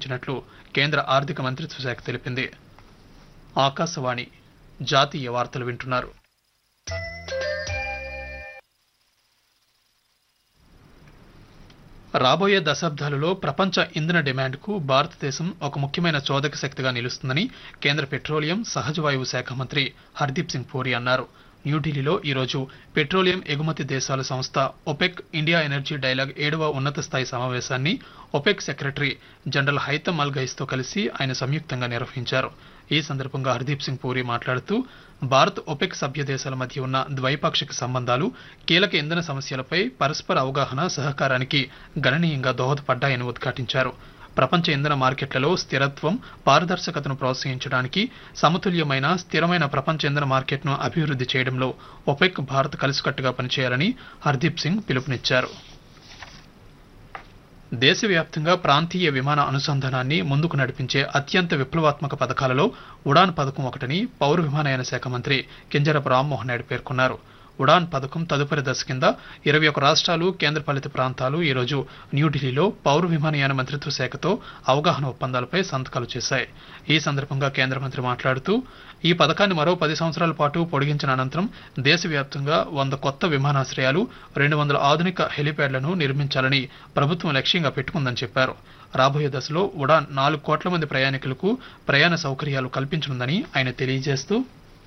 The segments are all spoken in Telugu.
నిర్ణయించినట్లు కేంద్ర ఆర్థిక మంత్రిత్వ శాఖ తెలిపింది ఆకాశవాణి జాతీయ వార్తలు వింటున్నారు రాబోయే దశాబ్దాలలో ప్రపంచ ఇంధన డిమాండ్కు భారతదేశం ఒక ముఖ్యమైన చోదక శక్తిగా నిలుస్తుందని కేంద్ర పెట్రోలియం సహజ వాయువు శాఖ మంత్రి హర్దీప్ సింగ్ పూరి అన్నారు న్యూఢిల్లీలో ఈరోజు పెట్రోలియం ఎగుమతి దేశాల సంస్థ ఒపెక్ ఇండియా ఎనర్జీ డైలాగ్ ఏడవ ఉన్నత స్థాయి సమావేశాన్ని OPEC secretary general Haitham al గైస్తో కలిసి ఆయన సంయుక్తంగా నిర్వహించారు ఈ సందర్భంగా హర్దీప్ సింగ్ పూరి మాట్లాడుతూ భారత్ ఒపెక్ సభ్య దేశాల మధ్య ఉన్న ద్వైపాక్షిక సంబంధాలు కీలక ఇంధన సమస్యలపై పరస్పర అవగాహన సహకారానికి గణనీయంగా దోహదపడ్డాయని ఉద్ఘాటించారు ప్రపంచ ఇంధన మార్కెట్లలో స్థిరత్వం పారదర్శకతను ప్రోత్సహించడానికి సమతుల్యమైన స్థిరమైన ప్రపంచ ఇంధన మార్కెట్ను అభివృద్ధి చేయడంలో ఒపెక్ భారత్ కలిసికట్టుగా పనిచేయాలని హర్దీప్ సింగ్ పిలుపునిచ్చారు దేశవ్యాప్తంగా ప్రాంతీయ విమాన అనుసంధానాన్ని ముందుకు నడిపించే అత్యంత విప్లవాత్మక పథకాలలో ఉడాన్ పథకం ఒకటని పౌర విమానయాన శాఖ మంత్రి కింజరపు రామ్మోహన్ నాయుడు పేర్కొన్నారు ఉడాన్ పథకం తదుపరి దశ కింద ఇరవై ఒక రాష్ట్రాలు కేంద్రపాలిత ప్రాంతాలు ఈరోజు న్యూఢిల్లీలో పౌర విమానయాన మంత్రిత్వ శాఖతో అవగాహన ఒప్పందాలపై సంతకాలు చేశాయి ఈ సందర్భంగా కేంద్ర మంత్రి మాట్లాడుతూ ఈ పథకాన్ని మరో పది సంవత్సరాల పాటు పొడిగించిన అనంతరం దేశవ్యాప్తంగా వంద కొత్త విమానాశ్రయాలు రెండు వందల ఆధునిక హెలిప్యాడ్లను నిర్మించాలని ప్రభుత్వం లక్ష్యంగా పెట్టుకుందని చెప్పారు రాబోయే దశలో ఉడాన్ నాలుగు కోట్ల మంది ప్రయాణికులకు ప్రయాణ సౌకర్యాలు కల్పించనుందని ఆయన తెలియజేస్తూ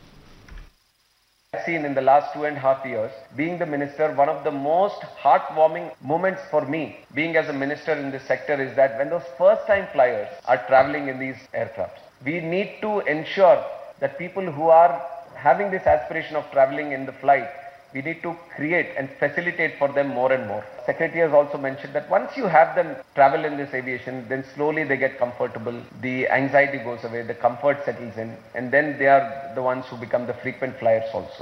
I've seen in the last two and a half years, being the minister, one of the most heartwarming moments for me, being as a minister in this sector, is that when those first time flyers are traveling in these aircrafts, we need to ensure that people who are having this aspiration of traveling in the flight, we need to create and facilitate for them more and more. Secretary has also mentioned that once you have them travel in this aviation, then slowly they get comfortable, the anxiety goes away, the comfort settles in, and then they are the ones who become the frequent flyers also.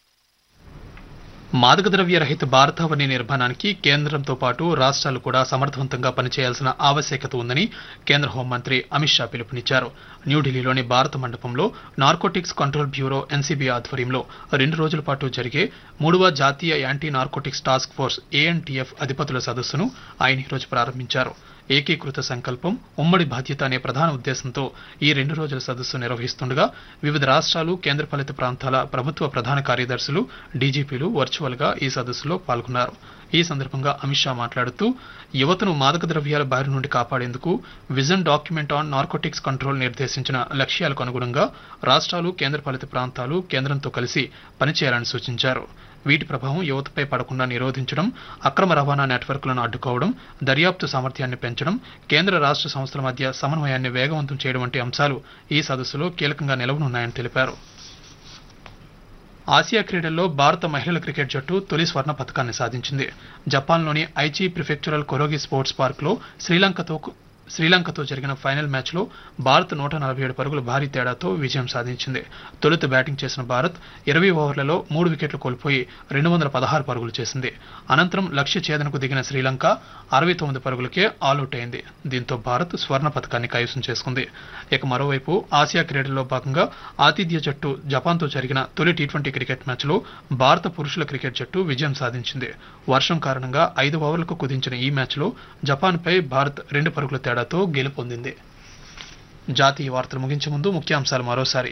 మాదక ద్రవ్య రహిత భారతావని నిర్మాణానికి కేంద్రంతో పాటు రాష్ట్రాలు కూడా సమర్థవంతంగా పనిచేయాల్సిన ఆవశ్యకత ఉందని కేంద్ర హోంమంత్రి అమిత్ షా పిలుపునిచ్చారు న్యూఢిల్లీలోని భారత మండపంలో నార్కోటిక్స్ కంట్రోల్ బ్యూరో ఎన్సీబీ ఆధ్వర్యంలో రెండు రోజుల పాటు జరిగే మూడవ జాతీయ anti narcotics task force A N T F అధిపతుల సదస్సును ఆయన ఈరోజు ప్రారంభించారు ఏకీకృత సంకల్పం ఉమ్మడి బాధ్యత అనే ప్రధాన ఉద్దేశంతో ఈ రెండు రోజుల సదస్సు నిర్వహిస్తుండగా వివిధ రాష్ట్రాలు కేంద్రపాలిత ప్రాంతాల ప్రభుత్వ ప్రధాన కార్యదర్శులు డీజీపీలు వర్చువల్ గా ఈ సదస్సులో పాల్గొన్నారు ఈ సందర్భంగా అమిత్ షా మాట్లాడుతూ యువతను మాదక ద్రవ్యాల బారి నుండి కాపాడేందుకు vision document on narcotics control నిర్దేశించిన లక్ష్యాలకు అనుగుణంగా రాష్ట్రాలు కేంద్రపాలిత ప్రాంతాలు కేంద్రంతో కలిసి పనిచేయాలని సూచించారు వీటి ప్రభావం యువతపై పడకుండా నిరోధించడం అక్రమ రవాణా నెట్వర్క్లను అడ్డుకోవడం దర్యాప్తు సామర్థ్యాన్ని పెంచడం కేంద్ర రాష్ట్ర సంస్థల మధ్య సమన్వయాన్ని వేగవంతం చేయడం వంటి అంశాలు ఈ సదస్సులో కీలకంగా నిలవనున్నాయని తెలిపారు ఆసియా క్రీడల్లో భారత మహిళల క్రికెట్ జట్టు తొలి స్వర్ణ పథకాన్ని సాధించింది జపాన్లోని ఐచి ప్రిఫెక్చురల్ కొరోగి స్పోర్ట్స్ పార్క్లో శ్రీలంకతో శ్రీలంకతో జరిగిన ఫైనల్ మ్యాచ్లో భారత్ నూట నలభై ఏడు పరుగుల భారీ తేడాతో విజయం సాధించింది తొలుత బ్యాటింగ్ చేసిన భారత్ ఇరవై ఓవర్లలో మూడు వికెట్లు కోల్పోయి రెండు వందల పదహారు పరుగులు చేసింది అనంతరం లక్ష్య ఛేదనకు దిగిన శ్రీలంక అరవై తొమ్మిది పరుగులకే ఆల్అౌట్ అయింది దీంతో భారత్ స్వర్ణ పథకాన్ని కైవసం చేసుకుంది ఇక మరోవైపు ఆసియా క్రీడల్లో భాగంగా ఆతిథ్య జట్టు జపాన్తో జరిగిన తొలి టీ ట్వంటీ క్రికెట్ మ్యాచ్లో భారత పురుషుల క్రికెట్ జట్టు విజయం సాధించింది వర్షం కారణంగా ఐదు ఓవర్లకు కుదించిన ఈ మ్యాచ్లో జపాన్పై భారత్ రెండు పరుగుల తేడాతో గెలుపొందింది జాతీయ వార్తలు ముగించే ముందు ముఖ్యాంశాలు మరోసారి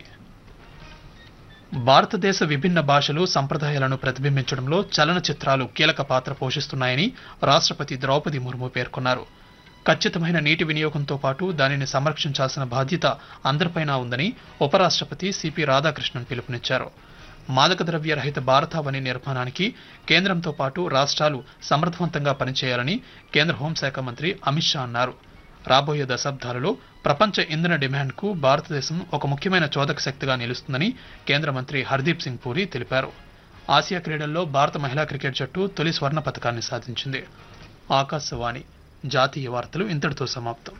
భారతదేశ విభిన్న భాషలు సంప్రదాయాలను ప్రతిబింబించడంలో చలనచిత్రాలు కీలక పాత్ర పోషిస్తున్నాయని రాష్ట్రపతి ద్రౌపది ముర్ము పేర్కొన్నారు ఖచ్చితమైన నీటి వినియోగంతో పాటు దానిని సంరక్షించాల్సిన బాధ్యత అందరిపైన ఉందని ఉపరాష్ట్రపతి సిపి రాధాకృష్ణన్ పిలుపునిచ్చారు మాదక ద్రవ్య రహిత భారతావని నిర్మాణానికి కేంద్రంతో పాటు రాష్ట్రాలు సమర్థవంతంగా పనిచేయాలని కేంద్ర హోంశాఖ మంత్రి అమిత్ షా అన్నారు రాబోయే దశాబ్దాలలో ప్రపంచ ఇంధన డిమాండ్కు భారతదేశం ఒక ముఖ్యమైన చోదక శక్తిగా నిలుస్తుందని కేంద్ర మంత్రి హర్దీప్ సింగ్ పూరి తెలిపారు ఆసియా క్రీడల్లో భారత మహిళా క్రికెట్ జట్టు తొలి స్వర్ణ పథకాన్ని సాధించింది ఆకాశవాణి జాతీయ వార్తలు ఇంతటితో సమాప్తం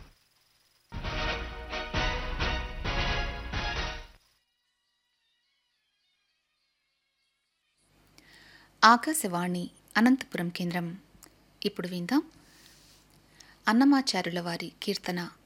ఆకాశవాణి అనంతపురం కేంద్రం ఇప్పుడు విందాం అన్నమాచారుల వారి కీర్తన